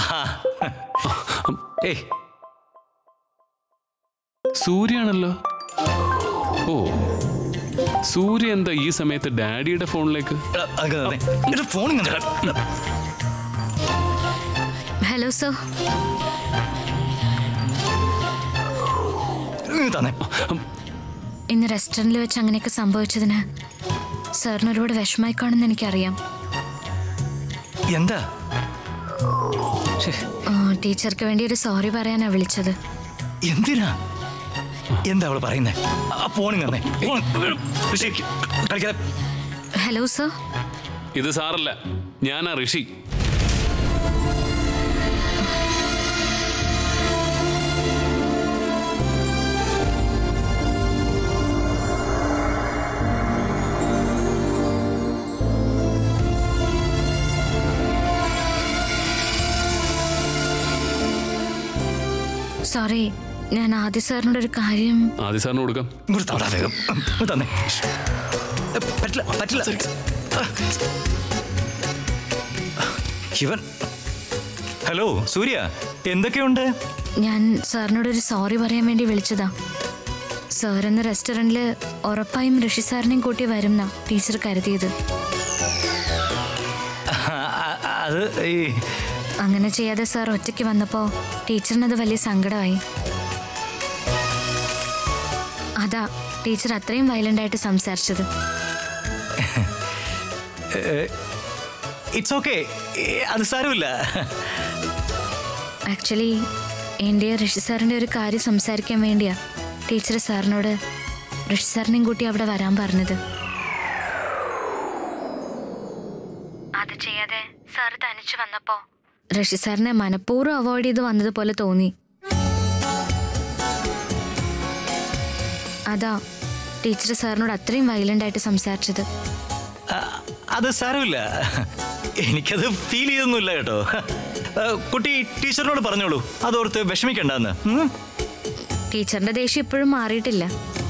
ഏയ് സൂര്യാണല്ലോ ഓ സൂര്യ എന്താ ഈ സമയത്ത് ഡാഡിയുടെ ഫോണിലേക്ക് എടാ, അങ്ങ് തന്നെ. എന്റെ ഫോൺ ഇങ്ങ് തന്നെ. ഹലോ സർ ഇങ്ങ് തന്നെ ഇന്ന് റെസ്റ്റോറൻറ്റിൽ വെച്ച് അങ്ങനെയൊക്കെ സംഭവിച്ചതിന് സാറിന് ഒരുപാട് വിഷമായി കാണുമെന്ന് എനിക്കറിയാം എന്താ ശ്ശേ, ആ, ടീച്ചർക്ക് വേണ്ടി ഒരു സോറി പറയാനാ വിളിച്ചത് എന്തിനാ എന്താ അവള് പറയുന്നേ ആ ഫോൺ ഇങ്ങ് തന്നെ ഫോൺ ഋഷി, കളിക്കാതെ ഹലോ സർ ഇത് സാറല്ല ഞാനാ ഋഷി സോറി ഞാൻ ആദ്യ സാറിനോട് ഒരു കാര്യം ആദ്യ സാറിന് കൊടുക്കാം ഇങ്ങോട്ട് തവടാ വേഗം ഇങ്ങ് തന്നെ ഏ, പറ്റില്ല പറ്റില്ല ഇവൻ ഹലോ സൂര്യ എന്തൊക്കെയുണ്ട് ഞാൻ സാറിനോട് ഒരു സോറി പറയാൻ വേണ്ടി വിളിച്ചതാ സാർ എന്ന റെസ്റ്റോറൻറ്റിൽ ഉറപ്പായും ഋഷി സാറിനെയും കൂട്ടി വരുന്ന ടീച്ചർ കരുതിയത് ആ, ആ, അത് ഈ അങ്ങനെ ചെയ്യാതെ സാർ ഒറ്റയ്ക്ക് വന്നപ്പോൾ ടീച്ചറിനത് വലിയ സങ്കടമായി അതാ ടീച്ചർ അത്രയും വയലന്റ് ആയിട്ട് സംസാരിച്ചത് ഇറ്റ്സ് ഓക്കെ അത് സാരമില്ല ആക്ച്വലി എൻ്റെ ഋഷി സാറിൻ്റെ ഒരു കാര്യം സംസാരിക്കാൻ വേണ്ടിയാ ടീച്ചർ സാറിനോട് ഋഷി സാറിനെയും കൂട്ടി അവിടെ വരാൻ പറഞ്ഞത് അത് ചെയ്യാതെ സാർ തനിച്ചു വന്നപ്പോ ഋഷി സാറിനെ മനഃപൂർവ്വം അവോയ്ഡ് ചെയ്ത് വന്നതുപോലെ തോന്നി അതാ ടീച്ചർ സാറിനോട് അത്രയും വയലന്റ് ആയിട്ട് സംസാരിച്ചത് ആ, അത് സാരമില്ല എനിക്കത് ഫീൽ ചെയ്തൊന്നുമില്ല കേട്ടോ ആ, കുട്ടി ടീച്ചറിനോട് പറഞ്ഞോളൂ അതോർത്ത് വിഷമിക്കണ്ടെന്ന് ഉം? ടീച്ചറിന്റെ ദേഷ്യം ഇപ്പോഴും മാറിയിട്ടില്ല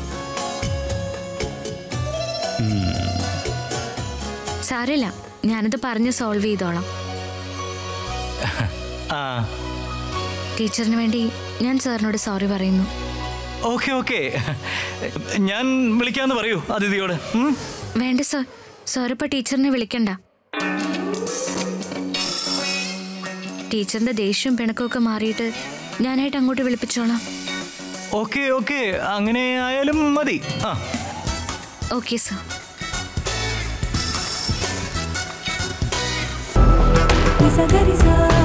സാരമില്ല ഞാനത് പറഞ്ഞ് സോൾവ് ചെയ്തോളാം ആ ടീച്ചറിന് വേണ്ടി ഞാൻ സാറിനോട് സോറി പറയുന്നു ഓക്കെ ഓക്കെ ഞാൻ വിളിക്കാന്ന് പറയൂ അതിഥിയോട് ഉം? വേണ്ട സർ സാർ ഇപ്പൊ ടീച്ചറിനെ വിളിക്കണ്ട ടീച്ചറിന്റെ ദേഷ്യവും പിണക്കമൊക്കെ മാറിയിട്ട് ഞാനായിട്ട് അങ്ങോട്ട് വിളിപ്പിച്ചോളാം ഓക്കെ ഓക്കെ അങ്ങനെ ആയാലും മതി ആ ഓക്കെ സർ Nisa Garisa